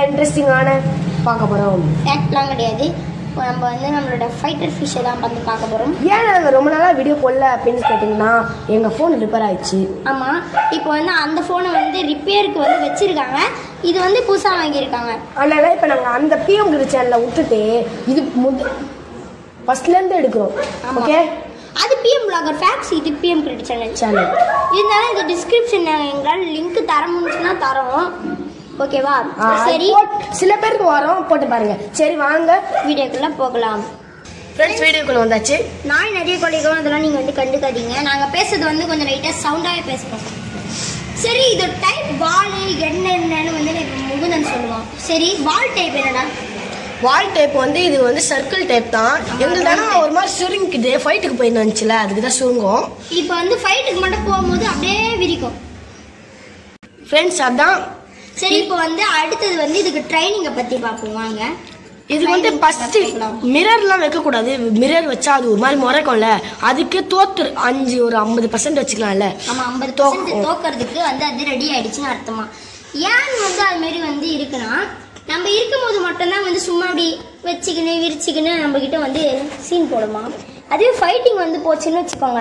இன்ட்ரெஸ்டிங்கான பார்க்க போகிறோம் ஃபேக்ட்லாம் கிடையாது இப்போ நம்ம வந்து நம்மளோட ஃபைட்டர் ஃபிஷ்ஷை தான் வந்து பார்க்க போகிறோம் ஏன் நாங்கள் ரொம்ப நாளாக வீடியோ போடல அப்படின்னு கேட்டிங்கன்னா எங்கள் ஃபோன் ரிப்பேர் ஆயிடுச்சு ஆமாம் இப்போ வந்து அந்த ஃபோனை வந்து ரிப்பேருக்கு வந்து வச்சுருக்காங்க இது வந்து புதுசாக வாங்கியிருக்காங்க அதனால இப்போ நாங்கள் அந்த பிஎம்கிற சேனலை விட்டுட்டு இது முத ஃபர்ஸ்ட்லேருந்து எடுக்கிறோம் ஆமா. ஓகே அது பிஎம் பிளாகர் ஃபேக்ஸ் இது பிஎம் கிரெடிட் சேனல் சேனல் இருந்தாலும் இது டிஸ்கிரிப்ஷன் எங்களால் லிங்க் தர முடிஞ்சுன்னா தரோம் ஓகேவா சரி சில பேருக்கு வரோம் போட்டு பாருங்க சரி வாங்க வீடியோக்குள்ளே போகலாம் ஃப்ரெண்ட்ஸ் வீடியோக்குள்ள வந்தாச்சு நாய் நிறைய கொலைகளும் அதெல்லாம் நீங்கள் வந்து கண்டுக்காதீங்க நாங்கள் பேசுறது வந்து கொஞ்சம் லைட்டாக சவுண்டாகவே பேசுகிறோம் சரி இது டைப் வால் என்னென்னு வந்து எனக்கு முகுந்தன் சொல்லுவான் சரி வால் டைப் என்னடா வால் டைப் வந்து இது வந்து சர்க்கிள் டைப் தான் எங்களுக்கு தானே ஒரு மாதிரி சுருங்கிக்குது ஃபைட்டுக்கு போயிட்டு வந்துச்சுல அதுக்கு தான் சுருங்கும் இப்போ வந்து ஃபைட்டுக்கு மட்டும் போகும்போது அப்படியே விரிக்கும் ஃப்ரெண்ட்ஸ் அதான் சரி இப்போ வந்து அடுத்தது வந்து இதுக்கு ட்ரைனிங்கை பற்றி பார்ப்போம் வாங்க இது வந்து ஃபர்ஸ்ட் மிரர்லாம் வைக்கக்கூடாது மிரர் வச்சா அது ஒரு மாதிரி முறைக்கும்ல அதுக்கு தோத்துரு அஞ்சு ஒரு ஐம்பது பர்சன்ட் வச்சுக்கலாம்ல நம்ம ஐம்பது தோக்கும். பர்சன்ட் தோக்கறதுக்கு வந்து அது ரெடி ஆயிடுச்சுன்னு அர்த்தமா ஏன் வந்து அது மாதிரி வந்து இருக்குன்னா நம்ம இருக்கும்போது மட்டும்தான் வந்து சும்மா அப்படி வச்சுக்கின்னு விரிச்சுக்கின்னு நம்ம கிட்ட வந்து சீன் போடுமா அதே ஃபைட்டிங் வந்து போச்சுன்னு வச்சுக்கோங்க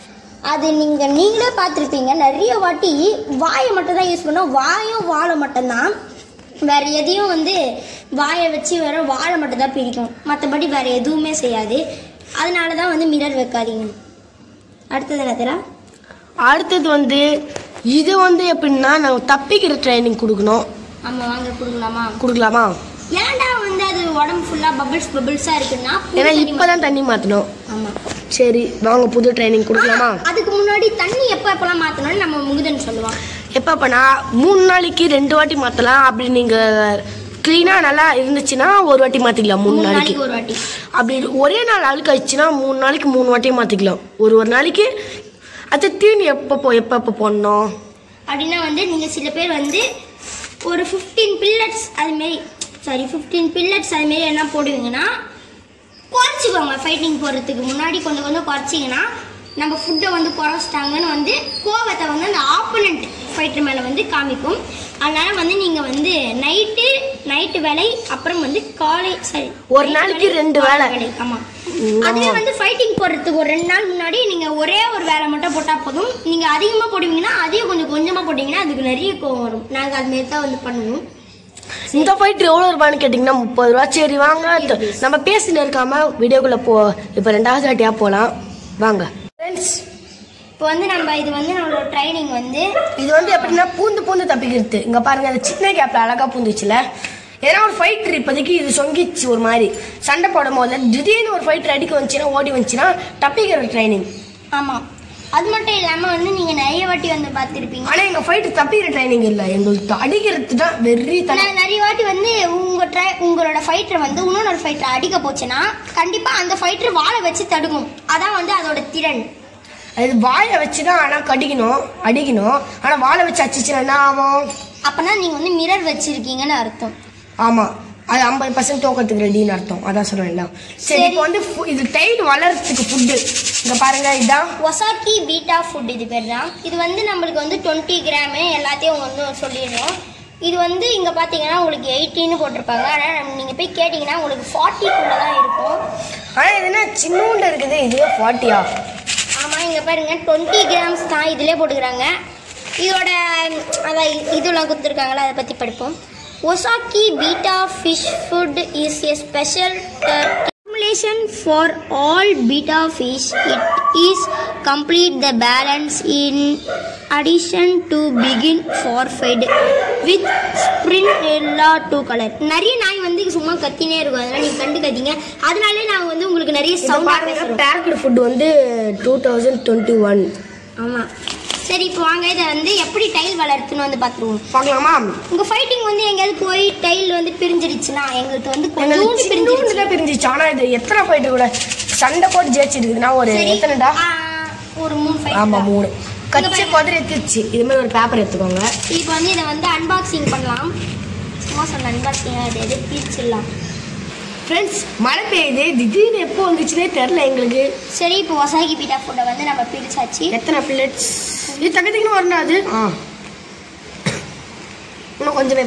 அது நீங்கள் நீங்களே பார்த்துருப்பீங்க நிறைய வாட்டி வாயை மட்டும் தான் யூஸ் பண்ணோம் வாயும் வாழை மட்டும்தான் வேற எதையும் வந்து வாயை வச்சு வேற வாழை மட்டும் தான் பிரிக்கும் மற்றபடி வேற எதுவுமே செய்யாது அதனால தான் வந்து மிரர் வைக்காதீங்க அடுத்தது என்னதுல அடுத்தது வந்து இது வந்து எப்படின்னா நம்ம தப்பிக்கிற ட்ரைனிங் கொடுக்கணும் ஆமா வாங்க கொடுக்கலாமா கொடுக்கலாமா ஏன்டா வந்து அது உடம்பு ஃபுல்லா பபிள்ஸ் பபிள்ஸா இருக்குன்னா புது ஏன்னா தண்ணி இப்பதான் தண்ணி மாற்றணும் மா- ஆமா சரி வாங்க புது ட்ரைனிங் கொடுக்கலாமா அதுக்கு முன்னாடி தண்ணி எப்போ எப்பெல்லாம் மாத்தணும்னு நம்ம முகுதன் சொல்லுவான் எப்போ அப்போனா மூணு நாளைக்கு ரெண்டு வாட்டி மாற்றலாம் அப்படி நீங்கள் க்ளீனாக நல்லா இருந்துச்சுன்னா ஒரு வாட்டி மாற்றிக்கலாம் மூணு மூணு நாளைக்கு நாளைக்கு ஒரு வாட்டி அப்படி ஒரே நாள் அழுக்கு ஆயிடுச்சுன்னா மூணு நாளைக்கு மூணு வாட்டியும் மாற்றிக்கலாம் ஒரு ஒரு நாளைக்கு அது தீனி எப்போ போ எப்போ எப்போ போடணும் அப்படின்னா வந்து நீங்க சில பேர் வந்து ஒரு ஃபிஃப்டீன் பில்லட்ஸ் அதுமாரி சாரி ஃபிஃப்டீன் பில்லட்ஸ் அதுமாரி என்ன போடுவீங்கன்னா குறைச்சிக்கோங்க ஃபைட்டிங் போடுறதுக்கு முன்னாடி கொஞ்சம் கொஞ்சம் குறைச்சிங்கன்னா நம்ம ஃபுட்டை வந்து குறைச்சிட்டாங்கன்னு வந்து கோவத்தை வந்து அந்த ஆப்போனண்ட் ஃபைட்டர் மேலே வந்து காமிக்கும் அதனால வந்து நீங்கள் வந்து நைட்டு நைட்டு வேலை அப்புறம் வந்து காலை சரி ஒரு நாளைக்கு ரெண்டு வேலை. ஆமாம் அதுவே வந்து ஃபைட்டிங் போடுறதுக்கு ஒரு ரெண்டு நாள் முன்னாடி நீங்கள் ஒரே ஒரு வேலை மட்டும் போட்டால் போதும் நீங்கள் அதிகமாக போடுவீங்கன்னா அதையும் கொஞ்சம் கொஞ்சமாக போட்டிங்கன்னா அதுக்கு நிறைய கோவம் வரும் நாங்கள் அதுமாரி தான் வந்து பண்ணுவோம் இந்த ஃபைட் எவ்வளோ ரூபான்னு கேட்டிங்கன்னா முப்பது ரூபா சரி வாங்க த- நம்ம பேசின்னு இருக்காம வீடியோக்குள்ளே போ இப்போ ரெண்டாவது வாட்டியாக போகலாம் வாங்க ஃப்ரெண்ட்ஸ் இப்போ வந்து நம்ம இது வந்து நம்மளோட ட்ரைனிங் வந்து இது வந்து எப்படின்னா பூந்து பூந்து தப்பிக்கிறது இங்க பாருங்க அந்த சின்ன கேப்ல அழகா பூந்துச்சுல ஏன்னா ஒரு ஃபைட்டர் இப்போதைக்கு இது சொங்கிச்சு ஒரு மாதிரி சண்டை போடும் போது திடீர்னு ஒரு ஃபைட்டர் அடிக்க வந்துச்சுன்னா ஓடி வந்துச்சுன்னா தப்பிக்கிற ட்ரைனிங் ஆமாம் அது மட்டும் இல்லாமல் வந்து நீங்கள் நிறைய வாட்டி வந்து பார்த்துருப்பீங்க ஆனா எங்க ஃபைட்டர் தப்பிக்கிற ட்ரைனிங் இல்ல எங்களுக்கு அடிக்கிறது தான் வெறி தலை நான் நிறைய வாட்டி வந்து உங்க ட்ரை உங்களோட ஃபைட்டர் வந்து இன்னொரு ஃபைட்டர் அடிக்க போச்சுன்னா கண்டிப்பா அந்த ஃபைட்டர் வாழை வச்சு தடுக்கும் அதான் வந்து அதோட திறன் அது வாயை வச்சு தான் ஆனா கடிக்கணும் அடிக்கணும் ஆனா வாழை வச்சு அடிச்சுச்சுன்னா என்ன ஆகும் அப்பனா நீங்க வந்து மிரர் வச்சிருக்கீங்கன்னு அர்த்தம் ஆமா அது ஐம்பது பர்சன்ட் தோக்கத்துக்கு ரெடின்னு அர்த்தம் அதான் சொல்றேன்ல சரி இப்போ வந்து ஃபு- இது டைல் வளர்றதுக்கு ஃபுட்டு இங்க பாருங்க இதான் ஒசாக்கி பீட்டா ஃபுட் இது பேர் தான் இது வந்து நம்மளுக்கு வந்து டுவெண்ட்டி கிராமு எல்லாத்தையும் வந்து சொல்லிடுறோம் இது வந்து இங்கே பார்த்தீங்கன்னா உங்களுக்கு எயிட்டின்னு போட்டிருப்பாங்க ஆனால் நீங்கள் போய் கேட்டிங்கன்னா உங்களுக்கு ஃபார்ட்டிக்குள்ளே தான் இருக்கும் ஆனா இது என்ன சின்னூண்டு இருக்குது இதுவே ஃபார்ட்டியா ஆமாம் இங்கே பாருங்க டுவெண்ட்டி கிராம்ஸ் தான் இதிலே போட்டுக்கிறாங்க இதோட ம், அதான் இ- இதெல்லாம் கொடுத்துருக்காங்களா அதை பற்றி படிப்போம் Osaki beta fish food is a special formulation for all beta fish it is complete the balance in addition to begin forfeit with sprinella to color நிறைய நாய் வந்து சும்மா கத்தினே இருக்கும் அதனால நீங்க கண்டுக்காதீங்க அதனாலே நாங்க வந்து உங்களுக்கு நிறைய இது சவுண்ட் பாருங்க பேக்டு ஃபுட் வந்து டூ தௌசண்ட் டுவெண்ட்டி ஒன் ஆமா சரி இப்போ வாங்க இதை வந்து எப்படி டைல் வளர்த்துன்னு வந்து பார்த்துருவோம் பார்க்கலாமா உங்க ஃபைட்டிங் வந்து எங்கேயாவது போய் டைல் வந்து பிரிஞ்சிருச்சுன்னா எங்களுக்கு வந்து கொஞ்சோண்டு எங்களுக்கு பிரிஞ்சிருச்சு சின்னூண்டு தான் பிரிஞ்சிச்சு ஆனா இது எத்தனை ஃபைட்டு கூட சண்டை போட்டு ஜெயிச்சிருக்குதுன்னா ஒரு சரி எத்தனைடா ஆ, ஒரு மூணு ஃபைட் ஆமா மூணு கச்சை குதிரை எடுத்துச்சு இது மாதிரி ஒரு பேப்பர் எடுத்துக்கோங்க இப்போ வந்து இதை வந்து அன்பாக்சிங் பண்ணலாம் சும்மா சொன்ன அன்பாக்சிங் அது எது பிரிச்சிடலாம் ஃப்ரெண்ட்ஸ் மழை பெய்யுது திடீர்னு எப்போ வந்துச்சுன்னே தெரில எங்களுக்கு சரி இப்போ ஒசாகி பீட்டா ஃபுட்டை வந்து நம்ம பிரிச்சாச்சு எத்தனை பிளேட்ஸ் இது தக்கத்துக்குன்னு வரணும் அது ஆ இன்னும் கொஞ்சமே போடு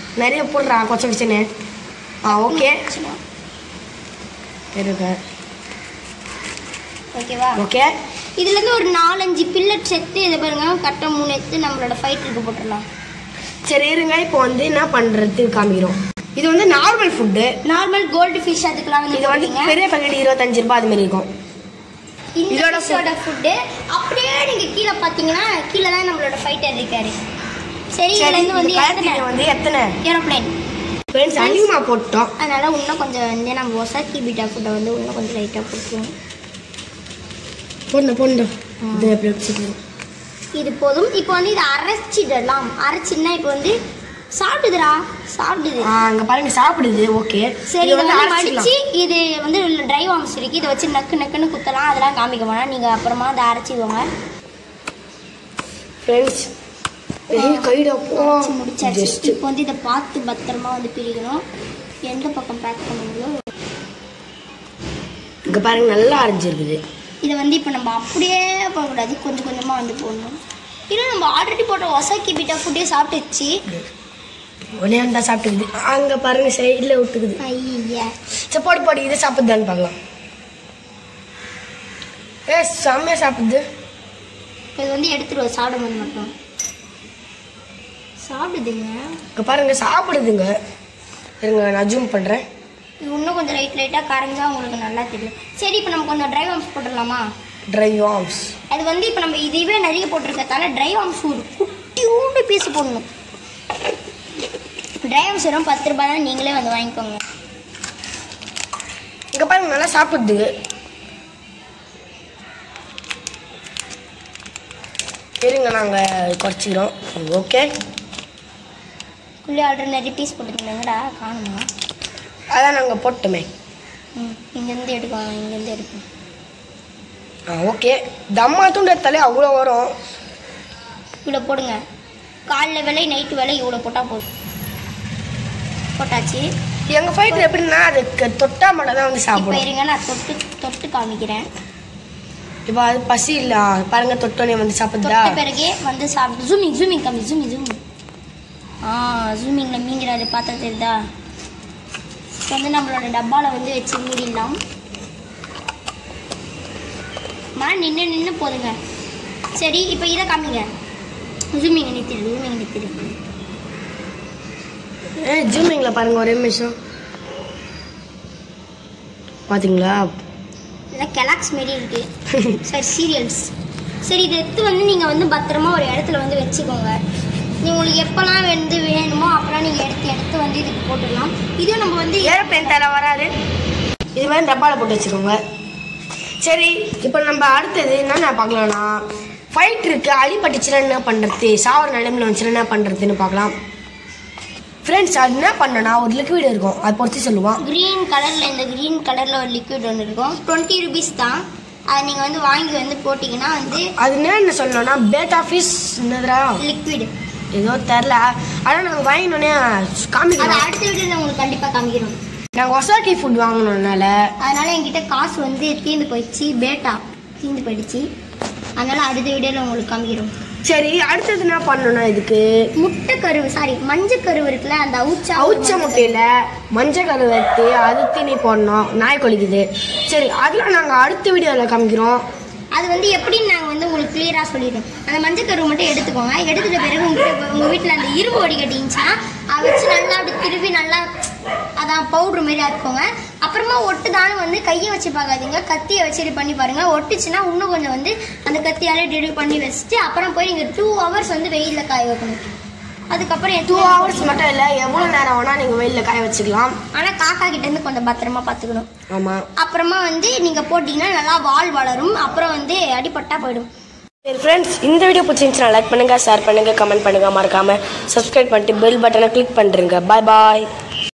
நிறைய போடுறா கொச்ச கிச்சனு ஆ ஓகே இருங்க ஓகேவா ஓகே இதுல இருந்து ஒரு நாலஞ்சு பில்லட் செத்து இதை பாருங்க கரெக்டா மூணு எடுத்து நம்மளோட ஃபைட்டருக்கு போட்டுடலாம் சரி இருங்க இப்போ வந்து என்ன பண்ணுறது காமிக்கிறோம் இது வந்து normal food normal goldfish அதுக்கெல்லாம் வந்து இது வந்து போடுவீங்க. பெரிய பாக்கெட் இருபத்தஞ்சு ரூபாய் அது மாதிரி இருக்கும் இந்த இதோட ஃபிஷ்ஷோட ஃபுட்டு அப்படியே நீங்க கீழே பார்த்தீங்கன்னா கீழே தான் நம்மளோட ஃபைட்டர் இருக்காரு சரி இதுல சரி இருந்து வந்து இந்த எத்தனை கலர் வந்து எத்தனை ஏரோப்ளேன் ஃப்ரெண்ட்ஸ் அதிகமாக போட்டோம் அதனால இன்னும் கொஞ்சம் வந்து நம்ம ஒசாக்கி பீட்டா ஃபுட்டை வந்து இன்னும் கொஞ்சம் லைட்டாக போட்டுருவோம் போடணும் போடணும் இது எப்படி வச்சுக்கணும் இது போதும் இப்போ வந்து இதை அரைச்சிடலாம் அரைச்சின்னா இப்போ வந்து சாப்பிடுதுடா சாப்பிடுது ஆ அங்கே பாருங்க சாப்பிடுது ஓகே சரி இது இதை வந்து வந்து அரைச்சிக்கலாம் மடிச்சு இது வந்து ட்ரை வாம்ஸ் இருக்கு இதை வச்சு நக்கு நக்குன்னு குத்தலாம் அதெல்லாம் காமிக்க வேணாம் நீங்கள் அப்புறமா அதை அரைச்சிடுவாங்க ஃப்ரெண்ட்ஸ் ஏய் கைடா போ அரைச்சி முடிச்சாச்சு ஜஸ்ட் இப்போ வந்து இதை பார்த்து பத்திரமா வந்து பிரிக்கணும் எந்த பக்கம் பேக் பண்ணுங்களோ இங்கே பாருங்க நல்லா அரைஞ்சிருக்குது இதை வந்து இப்போ நம்ம அப்படியே போடக்கூடாது கொஞ்சம் கொஞ்சமாக வந்து போடணும் இல்லை நம்ம ஆல்ரெடி போட்ட ஒசாக்கி பீட்டா ஃபுட்டே சாப்பிட்டுச்சு ஒன்னே வந்தா சாப்பிட்டுக்குது அங்கே பாருங்க சைடில் விட்டுக்குது ஐயா சரி போடு போடு இதை சாப்பிடுதான்னு பார்க்கலாம் ஏ செம்மையா சாப்பிடுது இது வந்து எடுத்துருவோம் சாப்பிடும்போது மட்டும் சாப்பிடுதுங்க இங்கே பாருங்க சாப்பிடுதுங்க இருங்க நான் ஜூம் பண்ணுறேன் இது இன்னும் கொஞ்சம் லைட் லைட்டாக கரைஞ்சா உங்களுக்கு நல்லா தெரியும் சரி இப்போ நம்ம கொஞ்சம் ட்ரை வாம்ஸ் போட்டுடலாமா ட்ரை ஆம்ஸ் அது வந்து இப்போ நம்ம இதுவே நிறைய போட்டிருக்கதால ட்ரை வாம்ஸ் ஒரு குட்டியூண்டு பீஸ் போடணும் ட்ரை வாம்ஸ் வெறும் பத்து ரூபாய் தான் நீங்களே வந்து வாங்கிக்கோங்க இங்கே பாருங்க நல்லா சாப்பிடுது இருங்க நாங்கள் குறைச்சிக்கிறோம் ஓகே உள்ளே ஆல்ரெடி நிறைய பீஸ் போட்டுருந்தீங்கடா காணுமா அதான் நாங்கள் போட்டோமே ம் இங்கேருந்து எடுக்கணும் இங்கேருந்து எடுக்கணும் ஆ ஓகே தம்மா துண்டு எடுத்தாலே அவ்வளோ வரும் இவ்வளோ போடுங்க காலைல வேலை நைட்டு வேலை இவ்வளோ போட்டால் போதும் போட்டாச்சு எங்கள் ஃபைட்டர் எப்படின்னா அதுக்கு தொட்டா மட்டும் தான் வந்து இப்போ சாப்பிடும் இருங்க நான் தொட்டு தொட்டு காமிக்கிறேன் இப்போ அது பசி இல்லை பாருங்க தொட்டோனே வந்து சாப்பிடுதா தொட்ட பிறகு வந்து சாப்பிட்டு ஜூமிங் ஜூமிங் காமி ஜூமிங் ஜூமிங் ஆ ஜூமிங்கில் மீங்கிறாரு பார்த்தா தெரியுதா இப்போ வந்து நம்மளோட டப்பாவில் வந்து வச்சு மூடிடலாம் மழை நின்று நின்று போதுங்க சரி இப்போ இதை காமிங்க ஜூமிங் நிறுத்திடு ஜூமிங் நிறுத்திடு ஏ ஜூமிங்கில் பாருங்க ஒரே நிமிஷம் பார்த்தீங்களா இதெல்லாம் கெலாக்ஸ் மாரி இருக்கு சரி சீரியல்ஸ் சரி இதை எடுத்து வந்து நீங்கள் வந்து பத்திரமா ஒரு இடத்துல வந்து வச்சுக்கோங்க நீ உங்களுக்கு எப்போல்லாம் வந்து வேணுமோ அப்போல்லாம் நீங்கள் எடுத்து எடுத்து வந்து இதுக்கு போட்டுடலாம் இதுவும் நம்ம வந்து ஏரோப்ளேன் தர வராது இது மாதிரி டப்பாவில் போட்டு வச்சுக்கோங்க சரி இப்போ நம்ம அடுத்தது என்னென்ன பார்க்கலாம்னா ஃபைட் இருக்கு அடிபட்டுச்சுன்னா என்ன பண்ணுறது சாவர நிலைமையில் வந்துச்சுன்னா என்ன பண்ணுறதுன்னு பார்க்கலாம் ஃப்ரெண்ட்ஸ் அது என்ன பண்ணனா ஒரு லிக்விட் இருக்கும் அதை பொறுத்து சொல்லுவான் க்ரீன் கலரில் இந்த க்ரீன் கலரில் ஒரு லிக்விட் ஒன்று இருக்கும் டுவெண்ட்டி ருபீஸ் தான் அதை நீங்கள் வந்து வாங்கி வந்து போட்டிங்கன்னா வந்து அது என்ன சொல்லணும்னா பேட்டா ஃபிஷ் என்னதுடா லிக்விட் ஏதோ தெரில ஆனால் நாங்கள் வாங்கினோடனே அதை காமிக்கிறோம் அடுத்த வீடியோ உங்களுக்கு கண்டிப்பாக காமிக்கிறோம் நாங்கள் ஒசாக்கி ஃபுட் வாங்கினோம்னால அதனால என்கிட்ட காசு வந்து தீர்ந்து போயிடுச்சு பேட்டா தீர்ந்து போயிடுச்சு அதனால அடுத்த வீடியோவில் உங்களுக்கு காமிக்கிறோம் சரி அடுத்தது என்ன பண்ணணும் இதுக்கு முட்டை கருவு சாரி மஞ்சள் கருவு இருக்குல்ல அந்த அவுச்சா அவுச்ச முட்டையில மஞ்சள் கரு வெட்டி அது தீனி போடணும் நாய் கொலிக்குது சரி அதெல்லாம் நாங்கள் அடுத்த வீடியோவில் காமிக்கிறோம் அது வந்து எப்படின்னு நாங்கள் வந்து உங்களுக்கு கிளியராக சொல்லிடுறோம் அந்த மஞ்சள் கருவு மட்டும் எடுத்துக்கோங்க எடுத்துட்ட பிறகு உங்ககிட்ட உங்கள் வீட்டில் அந்த இரும்பு வடிகட்டி இருந்துச்சுன்னா அதை வச்சு நல்லா அப்படி திருப்பி நல்லா அதான் பவுட்ரு மாரி ஆக்குவோங்க அப்புறமா ஒட்டுதான்னு வந்து கையை வச்சு பார்க்காதீங்க கத்தியை வச்சு இது பண்ணி பாருங்க ஒட்டுச்சுன்னா இன்னும் கொஞ்சம் வந்து அந்த கத்தியாலே ரெடி பண்ணி வச்சுட்டு அப்புறம் போய் நீங்கள் டூ ஹவர்ஸ் வந்து வெயிலில் காய வைக்கணும் அதுக்கப்புறம் டூ ஹவர்ஸ் மட்டும் இல்லை எவ்வளோ நேரம் வேணால் நீங்கள் வெயிலில் காய வச்சுக்கலாம் ஆனால் காக்கா கிட்ட இருந்து கொஞ்சம் பத்திரமா பார்த்துக்கணும் ஆமாம் அப்புறமா வந்து நீங்கள் போட்டிங்கன்னா நல்லா வால் வளரும் அப்புறம் வந்து அடிபட்டா போயிடும் சரி ஃப்ரெண்ட்ஸ் இந்த வீடியோ பிடிச்சிருந்துச்சுன்னா லைக் பண்ணுங்கள் ஷேர் பண்ணுங்கள் கமெண்ட் பண்ணுங்கள் மறக்காமல் சப்ஸ்கிரைப் பண்ணிட்டு பெல் பட்டனை கிளிக் பண்ணுறேங்க பாய் பாய்